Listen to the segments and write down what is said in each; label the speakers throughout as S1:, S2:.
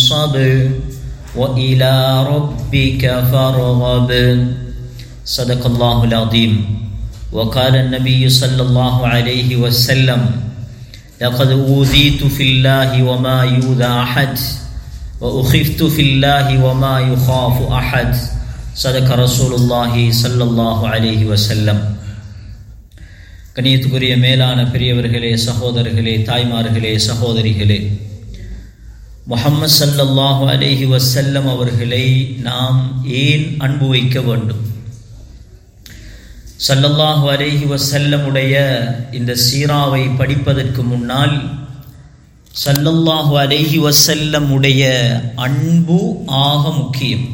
S1: فانصب وإلى ربك فارغب صدق الله العظيم وقال النبي صلى الله عليه وسلم لقد أوذيت في الله وما يؤذى أحد وأخفت في الله وما يخاف أحد صدق رسول الله صلى الله عليه وسلم கணியத்துக்குரிய மேலான பெரியவர்களே சகோதரர்களே தாய்மார்களே சகோதரிகளே முஹம்மது சல்லல்லாஹு அலைஹி வசல்லம் அவர்களை நாம் ஏன் அன்பு வைக்க வேண்டும் சல்லல்லாஹு அலைஹி வசல்லமுடைய இந்த சீராவை படிப்பதற்கு முன்னால் சல்லல்லாஹு அலைஹி வசல்லமுடைய அன்பு ஆக முக்கியம்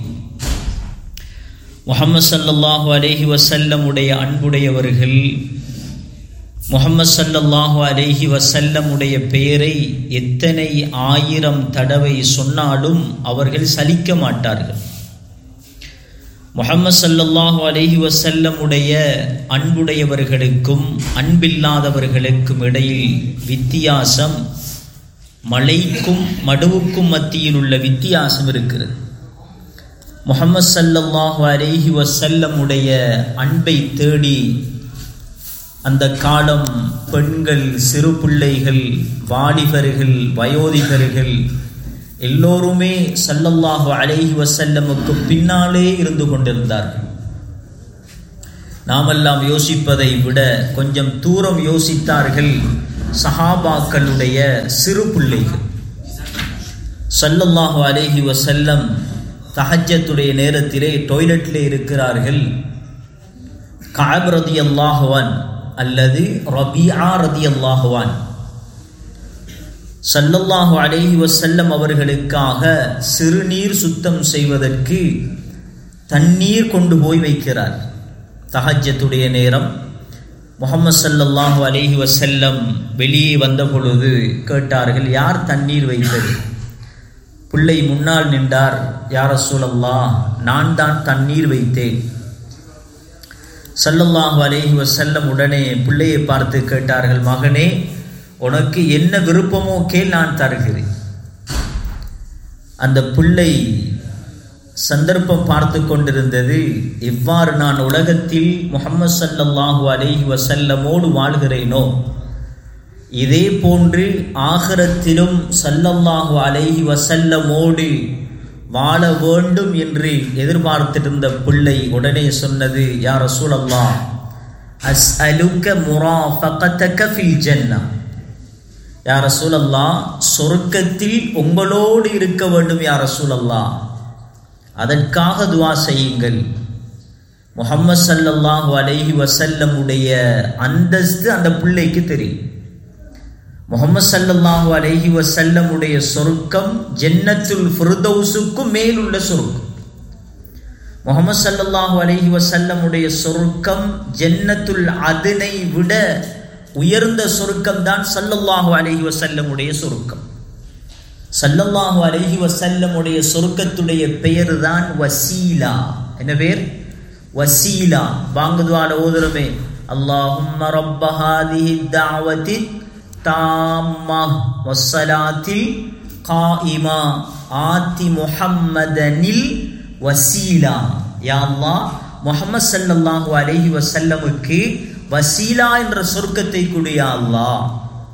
S1: முகமது சல்லல்லாஹு அலைஹி வசல்லமுடைய அன்புடையவர்கள் முகமது சல்லல்லாஹு அலைஹி வசல்லமுடைய பெயரை எத்தனை ஆயிரம் தடவை சொன்னாலும் அவர்கள் சலிக்க மாட்டார்கள் முகமது சல்லல்லாஹு அலைஹி வசல்லமுடைய அன்புடையவர்களுக்கும் அன்பில்லாதவர்களுக்கும் இடையில் வித்தியாசம் மலைக்கும் மடுவுக்கும் மத்தியில் உள்ள வித்தியாசம் இருக்கிறது முகமது சல்லல்லாஹு அலைஹி வசல்லமுடைய அன்பை தேடி அந்த காலம் பெண்கள் சிறு பிள்ளைகள் வாலிபர்கள் வயோதிகர்கள் எல்லோருமே சல்லல்லாஹு அலைஹி வசல்லமுக்கு பின்னாலே இருந்து கொண்டிருந்தார்கள் நாமெல்லாம் யோசிப்பதை விட கொஞ்சம் தூரம் யோசித்தார்கள் சஹாபாக்களுடைய சிறு பிள்ளைகள் சல்லல்லாஹு அலைஹி வசல்லம் தஹஜத்துடைய நேரத்திலே டொய்லெட்டிலே இருக்கிறார்கள் காப் ரதி அல்லாஹுவான் அல்லது ரபியா ரதி அல்லாஹுவான் சல்லல்லாஹு அலைஹி வசல்லம் அவர்களுக்காக சிறுநீர் சுத்தம் செய்வதற்கு தண்ணீர் கொண்டு போய் வைக்கிறார் தஹஜத்துடைய நேரம் முகமது சல்லல்லாஹு அலைஹி வசல்லம் வெளியே வந்த பொழுது கேட்டார்கள் யார் தண்ணீர் வைத்தது பிள்ளை முன்னால் நின்றார் யார சூழல்லா நான் தான் தண்ணீர் வைத்தேன் சல்லல்லாஹு அலைஹி வசல்லம் உடனே பிள்ளையை பார்த்து கேட்டார்கள் மகனே உனக்கு என்ன விருப்பமோ கேள் நான் தருகிறேன் அந்த பிள்ளை சந்தர்ப்பம் பார்த்து கொண்டிருந்தது எவ்வாறு நான் உலகத்தில் முகமது சல்லல்லாஹு அலைஹி வசல்லமோடு வாழ்கிறேனோ இதே போன்று ஆகரத்திலும் சல்லல்லாஹு அலைஹி வசல்லமோடு வாழ வேண்டும் என்று எதிர்பார்த்திருந்த பிள்ளை உடனே சொன்னது யார் சூழல்லா அஸ் அலுக்க முராஃபகத்தக ஃபில் ஜன்னா யார் சூழல்லா சொர்க்கத்தில் உங்களோடு இருக்க வேண்டும் யார் சூழல்லா அதற்காக துவா செய்யுங்கள் முகம்மது சல்லல்லாஹு அலைஹி வசல்லமுடைய அந்தஸ்து அந்த பிள்ளைக்கு தெரியும் முகமது சல்லல்லாஹு அலைஹி வசல்லமுடைய சொருக்கம் ஜென்னத்துல் ஃபிர்தௌஸுக்கும் மேலுள்ள சொருக்கம் முகமது சல்லல்லாஹு அலைஹி வசல்லமுடைய சொருக்கம் ஜென்னத்துல் அதனை விட உயர்ந்த சொருக்கம் தான் சல்லல்லாஹு அலைஹி வசல்லமுடைய சொருக்கம் சல்லல்லாஹு அலைஹி வசல்லமுடைய சொருக்கத்துடைய பெயர் தான் வசீலா என்ன பேர் வசீலா வாங்குதுவாட ஓதுறமே அல்லாஹும்ம ரப்ப ஹாதிஹி தாவதி தாம்மா வசலாத்தில் காயிமா ஆத்தி முஹம்மதனில் வசீலா யா அல்லாஹ் முஹம்மது ஸல்லல்லாஹு அலைஹி வஸல்லமுக்கு வசீலா என்ற சொர்க்கத்தை கொடு யா அல்லாஹ்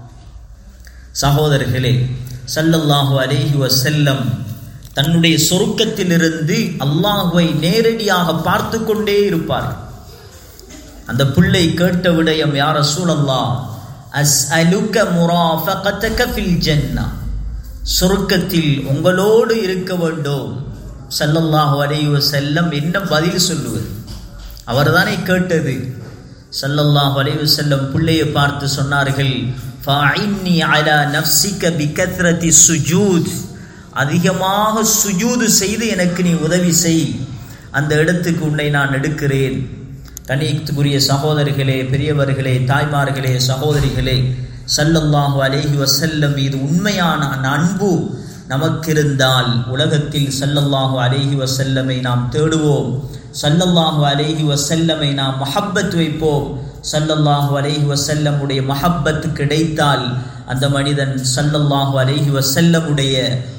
S1: சகோதரர்களே ஸல்லல்லாஹு அலைஹி வஸல்லம் தன்னுடைய சொருக்கத்திலிருந்து அல்லாஹுவை நேரடியாக பார்த்து கொண்டே இருப்பார் அந்த பிள்ளை கேட்ட விடயம் யார் ரசூலல்லா அஸ்அலுக முராஃபகதக ஃபில் ஜன்னா சொர்க்கத்தில் உங்களோடு இருக்க வேண்டும் ஸல்லல்லாஹு அலைஹி வஸல்லம் என்ன பதில் சொல்லுவது அவர்தானே கேட்டது ஸல்லல்லாஹு அலைஹி வஸல்லம் பிள்ளையை பார்த்து சொன்னார்கள் ஃபஇன்னி அலா நஃப்ஸிக பிகத்ரதி சுஜூத் அதிகமாக சுஜூது செய்து எனக்கு நீ உதவி செய் அந்த இடத்துக்கு உன்னை நான் எடுக்கிறேன் கணியத்துக்குரிய சகோதரிகளே பெரியவர்களே தாய்மார்களே சகோதரிகளே சல்லல்லாஹு அலைஹி வசல்லம் மீது உண்மையான அன்பு நமக்கிருந்தால் உலகத்தில் சல்லல்லாஹு அலைஹி வசல்லமை நாம் தேடுவோம் சல்லல்லாஹு அலைஹி வசல்லமை நாம் மஹப்பத் வைப்போம் சல்லல்லாஹு அலைஹி வசல்லமுடைய மஹப்பத்து கிடைத்தால் அந்த மனிதன் சல்லல்லாஹு அலைஹி வசல்லமுடைய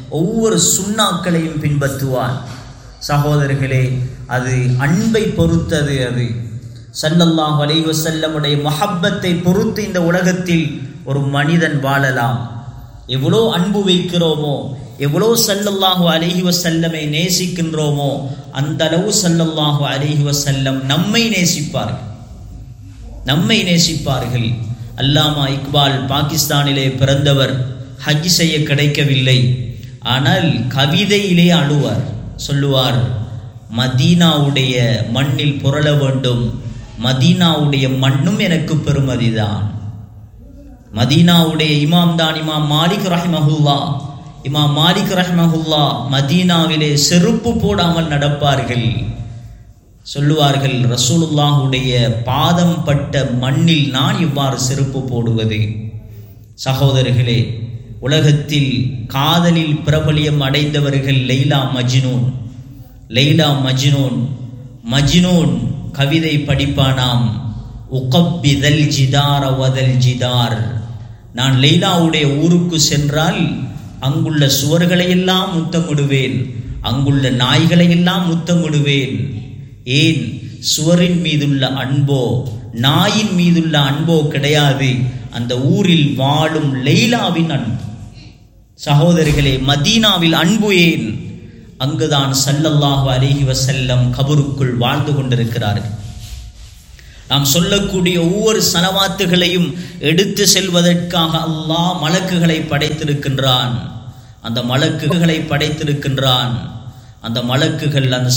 S1: ஒவ்வொரு சுண்ணாக்களையும் பின்பற்றுவான் சகோதரர்களே அது அன்பை பொறுத்தது அது சல்லல்லாஹு அலைஹி வஸல்லமுடைய மஹப்பத்தை பொறுத்து இந்த உலகத்தில் ஒரு மனிதன் வாழலாம் எவ்வளோ அன்பு வைக்கிறோமோ எவ்வளோ சல்லல்லாஹு அலைஹி வஸல்லமை நேசிக்கின்றோமோ அந்த அளவு சல்லல்லாஹு அலைஹி வஸல்லம் நம்மை நேசிப்பார்கள் நம்மை நேசிப்பார்கள் அல்லாமா இக்பால் பாகிஸ்தானிலே பிறந்தவர் ஹஜ் செய்ய கிடைக்கவில்லை ஆனால் கவிதையிலே அழுவார் சொல்லுவார் மதீனாவுடைய மண்ணில் புரள வேண்டும் மதீனாவுடைய மண்ணும் எனக்கு பெருமதிதான் மதீனாவுடைய இமாம் தான் இமாம் மாலிக் ரஹ்மஹுல்லா இமாம் மாலிக் ரஹ்மஹுல்லா மதீனாவிலே செருப்பு போடாமல் நடப்பார்கள் சொல்லுவார்கள் ரசூலுல்லாஹுடைய பாதம் பட்ட மண்ணில் நான் இவ்வாறு செருப்பு போடுவது சகோதரர்களே உலகத்தில் காதலில் பிரபலியம் அடைந்தவர்கள் லெய்லா மஜ்னூன் லெய்லா மஜ்னூன் மஜ்னூன் கவிதை படிப்பானாம் உகப்பிதல் ஜிதார வதல் ஜிதார் நான் லெய்லாவுடைய ஊருக்கு சென்றால் அங்குள்ள சுவர்களையெல்லாம் முத்தமிடுவேன் அங்குள்ள நாய்களையெல்லாம் முத்தமிடுவேன் ஏன் சுவரின் மீதுள்ள அன்போ நாயின் மீதுள்ள அன்போ கிடையாது அந்த ஊரில் வாழும் லெய்லாவின் அன்பு சகோதரிகளே மதீனாவில் அன்பு ஏன் அங்குதான் சல்லல்லாஹு அலைஹி வசல்லம் கபருக்குள் வாழ்ந்து கொண்டிருக்கிறார்கள் நாம் சொல்லக்கூடிய ஒவ்வொரு சனவாத்துகளையும் எடுத்து செல்வதற்காக அல்லாஹ் மலக்குகளை படைத்திருக்கின்றான் அந்த மலக்குகளை படைத்திருக்கின்றான் அந்த மலக்குகள் அந்த